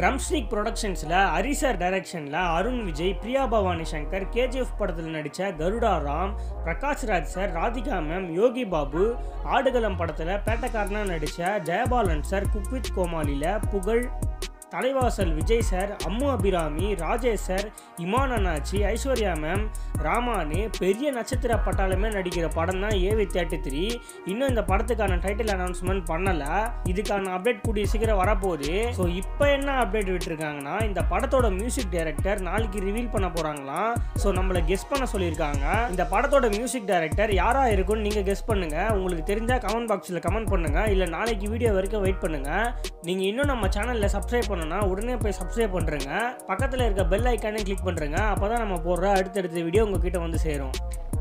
drumstick ப்ரொடக்ஷன்ஸில் ஹரிசர் டைரக்ஷனில் அருண் விஜய் பிரியா பவானி சங்கர் கேஜிஎஃப் படத்தில் நடித்த கருடா ராம் பிரகாஷ் ராஜ் சார் ராதிகா மேம் யோகி பாபு ஆடுகளம் படத்தில் பேட்டக்காரனா நடித்த ஜெயபாலன் சார் குக்வித் கோமாளியில் Pugazh Thalaivasal Vijay sir Ammu Abhirami Rajesh sir Imman Annachi Aishwarya ma'am ராமானு பெரிய நட்சத்திர பட்டாளமே நடிக்கிற படம் தான் ஏவி தேர்ட்டி த்ரீ இன்னும் இந்த படத்துக்கான டைட்டில் அனௌன்ஸ்மெண்ட் பண்ணல இதுக்கான அப்டேட் கூடிய சீக்கிரம் வரப்போகுது ஸோ இப்போ என்ன அப்டேட் விட்டுருக்காங்கன்னா இந்த படத்தோட மியூசிக் டைரக்டர் நாளைக்கு ரிவீல் பண்ண போகிறாங்களாம் ஸோ நம்மளை கெஸ் பண்ண சொல்லியிருக்காங்க இந்த படத்தோட மியூசிக் டைரக்டர் யாரா இருக்கும்னு நீங்கள் கெஸ் பண்ணுங்க உங்களுக்கு தெரிஞ்சா கமெண்ட் பாக்ஸில் கமெண்ட் பண்ணுங்க இல்லை நாளைக்கு வீடியோ வரைக்கும் வெயிட் பண்ணுங்க நீங்கள் இன்னும் நம்ம சேனலில் சப்ஸ்கிரைப் பண்ணணும்னா உடனே போய் சப்ஸ்கிரைப் பண்ணுறேங்க பக்கத்தில் இருக்க பெல் ஐக்கானே கிளிக் பண்ணுறேங்க அப்போ தான் நம்ம போடுற அடுத்தடுத்த வீடியோ உங்ககிட்ட வந்து சேரும்